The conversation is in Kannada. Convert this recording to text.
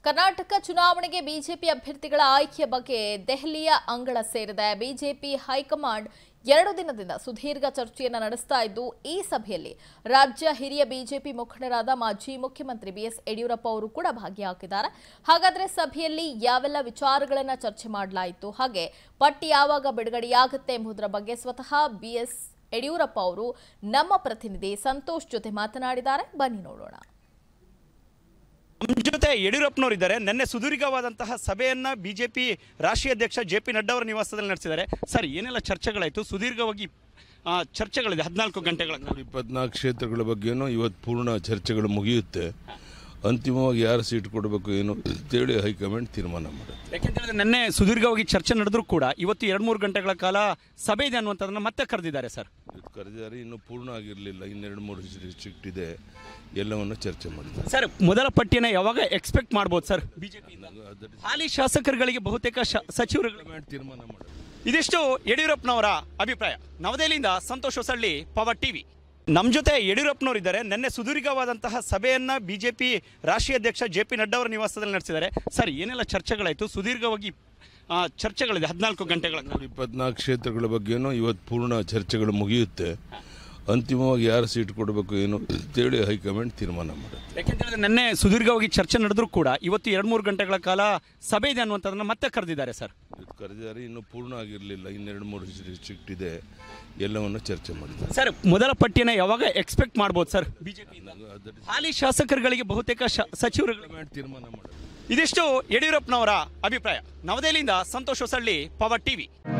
ಕರ್ನಾಟಕ ಚುನಾವಣೆಗೆ ಬಿಜೆಪಿ ಅಭ್ಯರ್ಥಿಗಳ ಆಯ್ಕೆಯ ಬಗ್ಗೆ ದೆಹಲಿಯ ಅಂಗಳ ಸೇರಿದೆ ಬಿಜೆಪಿ ಹೈಕಮಾಂಡ್ ಎರಡು ದಿನದಿಂದ ಸುದೀರ್ಘ ಚರ್ಚೆಯನ್ನು ನಡೆಸ್ತಾ ಇದ್ದು ಈ ಸಭೆಯಲ್ಲಿ ರಾಜ್ಯ ಹಿರಿಯ ಬಿಜೆಪಿ ಮುಖಂಡರಾದ ಮಾಜಿ ಮುಖ್ಯಮಂತ್ರಿ ಬಿಎಸ್ ಯಡಿಯೂರಪ್ಪ ಅವರು ಕೂಡ ಭಾಗಿಯಾಗಿದ್ದಾರೆ ಹಾಗಾದ್ರೆ ಸಭೆಯಲ್ಲಿ ಯಾವೆಲ್ಲ ವಿಚಾರಗಳನ್ನ ಚರ್ಚೆ ಮಾಡಲಾಯಿತು ಹಾಗೆ ಪಟ್ಟಿ ಯಾವಾಗ ಬಿಡುಗಡೆಯಾಗುತ್ತೆ ಎಂಬುದರ ಬಗ್ಗೆ ಸ್ವತಃ ಬಿಎಸ್ ಯಡಿಯೂರಪ್ಪ ಅವರು ನಮ್ಮ ಪ್ರತಿನಿಧಿ ಸಂತೋಷ್ ಜೊತೆ ಮಾತನಾಡಿದ್ದಾರೆ ಬನ್ನಿ ನೋಡೋಣ ನಮ್ಮ ಜೊತೆ ಯಡಿಯೂರಪ್ಪನವರು ಇದ್ದಾರೆ ನಿನ್ನೆ ಸುದೀರ್ಘವಾದಂತಹ ಸಭೆಯನ್ನ ಬಿಜೆಪಿ ರಾಷ್ಟ್ರೀಯ ಅಧ್ಯಕ್ಷ ಜೆ ಪಿ ನಡ್ಡಾ ಅವರ ನಿವಾಸದಲ್ಲಿ ನಡೆಸಿದ್ದಾರೆ ಸರ್ ಏನೆಲ್ಲ ಚರ್ಚೆಗಳಾಯಿತು ಸುದೀರ್ಘವಾಗಿ ಆ, ಚರ್ಚೆಗಳಿದೆ ಹದಿನಾಲ್ಕು ಗಂಟೆಗಳ ಕಾಲ. ಇಪ್ಪತ್ನಾಲ್ಕು ಕ್ಷೇತ್ರಗಳ ಬಗ್ಗೆನೂ ಇವತ್ತು ಪೂರ್ಣ ಚರ್ಚೆಗಳು ಮುಗಿಯುತ್ತೆ ಅಂತಿಮವಾಗಿ ಯಾರು ಸೀಟ್ ಕೊಡಬೇಕು ಏನು ಅಂತೇಳಿ ಹೈಕಮಾಂಡ್ ತೀರ್ಮಾನ ಮಾಡುತ್ತೆ ಯಾಕೆಂತೇಳಿದ್ರೆ ನಿನ್ನೆ ಸುದೀರ್ಘವಾಗಿ ಚರ್ಚೆ ನಡೆದ್ರೂ ಕೂಡ ಇವತ್ತು ಎರಡು ಮೂರು ಗಂಟೆಗಳ ಕಾಲ ಸಭೆ ಇದೆ ಅನ್ನುವಂಥದ್ದನ್ನ ಮತ್ತೆ ಕರೆದಿದ್ದಾರೆ ಸರ್ ಇವತ್ತು ಕರೆದಿದ್ದಾರೆ ಇನ್ನೂ ಪೂರ್ಣ ಆಗಿರಲಿಲ್ಲ ಇನ್ನೆರಡು ಮೂರು ಡಿಸ್ಟ್ರಿಕ್ಟ್ ಇದೆ ಎಲ್ಲವನ್ನು ಚರ್ಚೆ ಮಾಡಿದ್ದಾರೆ ಸರ್ ಮೊದಲ ಪಟ್ಟಿಯನ್ನು ಯಾವಾಗ ಎಕ್ಸ್ಪೆಕ್ಟ್ ಮಾಡ್ಬೋದು ಸರ್ ಬಿಜೆಪಿ ಹಾಲಿ ಶಾಸಕರುಗಳಿಗೆ ಬಹುತೇಕ ಶ- ಸಚಿವರುಗಳು ಹೈಕಮಾಂಡ್ ತೀರ್ಮಾನ ಮಾಡುತ್ತೆ ಇದಿಷ್ಟು ಯಡಿಯೂರಪ್ಪನವರ ಅಭಿಪ್ರಾಯ ನವದೆಹಲಿಯಿಂದ ಸಂತೋಷ್ ಹೊಸಳ್ಳಿ ಪವರ್ ಟಿವಿ ನಮ್ಮ ಜೊತೆ ಯಡಿಯೂರಪ್ಪನವರು ಇದ್ದಾರೆ ನಿನ್ನೆ ಸುದೀರ್ಘವಾದಂತಹ ಸಭೆಯನ್ನ ಬಿಜೆಪಿ ರಾಷ್ಟ್ರೀಯ ಅಧ್ಯಕ್ಷ ಜೆ ಪಿ ನಡ್ಡಾ ಅವರ ನಿವಾಸದಲ್ಲಿ ನಡೆಸಿದ್ದಾರೆ ಸರ್ ಏನೆಲ್ಲ ಚರ್ಚೆಗಳಾಯಿತು ಸುದೀರ್ಘವಾಗಿ ಆ, ಚರ್ಚೆಗಳಿದೆ ಹದಿನಾಲ್ಕು ಗಂಟೆಗಳ ಕಾಲ. ಇಪ್ಪತ್ನಾಲ್ಕು ಕ್ಷೇತ್ರಗಳ ಬಗ್ಗೆನೂ ಇವತ್ತು ಪೂರ್ಣ ಚರ್ಚೆಗಳು ಮುಗಿಯುತ್ತೆ ಅಂತಿಮವಾಗಿ ಯಾರು ಸೀಟ್ ಕೊಡಬೇಕು ಏನು ಅಂತೇಳಿ ಹೈಕಮಾಂಡ್ ತೀರ್ಮಾನ ಮಾಡುತ್ತೆ ಯಾಕೆಂತೇಳಿದ್ರೆ ನಿನ್ನೆ ಸುದೀರ್ಘವಾಗಿ ಚರ್ಚೆ ನಡೆದ್ರೂ ಕೂಡ ಇವತ್ತು ಎರಡು ಮೂರು ಗಂಟೆಗಳ ಕಾಲ ಸಭೆ ಇದೆ ಅನ್ನುವಂಥದ್ದನ್ನ ಮತ್ತೆ ಕರೆದಿದ್ದಾರೆ ಸರ್ ಇವತ್ತು ಕರೆದಿದ್ದಾರೆ ಇನ್ನೂ ಪೂರ್ಣ ಆಗಿರಲಿಲ್ಲ ಇನ್ನೆರಡು ಮೂರು ಡಿಸ್ಟ್ರಿಕ್ಟ್ ಇದೆ ಎಲ್ಲವನ್ನು ಚರ್ಚೆ ಮಾಡಿದ್ದಾರೆ ಸರ್ ಮೊದಲ ಪಟ್ಟಿಯನ್ನು ಯಾವಾಗ ಎಕ್ಸ್ಪೆಕ್ಟ್ ಮಾಡ್ಬೋದು ಸರ್ ಬಿಜೆಪಿ ಹಾಲಿ ಶಾಸಕರುಗಳಿಗೆ ಬಹುತೇಕ ಶ- ಸಚಿವರುಗಳು ಹೈಕಮಾಂಡ್ ತೀರ್ಮಾನ ಮಾಡುತ್ತೆ ಇದಿಷ್ಟು ಯಡಿಯೂರಪ್ಪನವರ ಅಭಿಪ್ರಾಯ ನವದೆಹಲಿಯಿಂದ ಸಂತೋಷ್ ಹೊಸಳ್ಳಿ ಪವರ್ ಟಿವಿ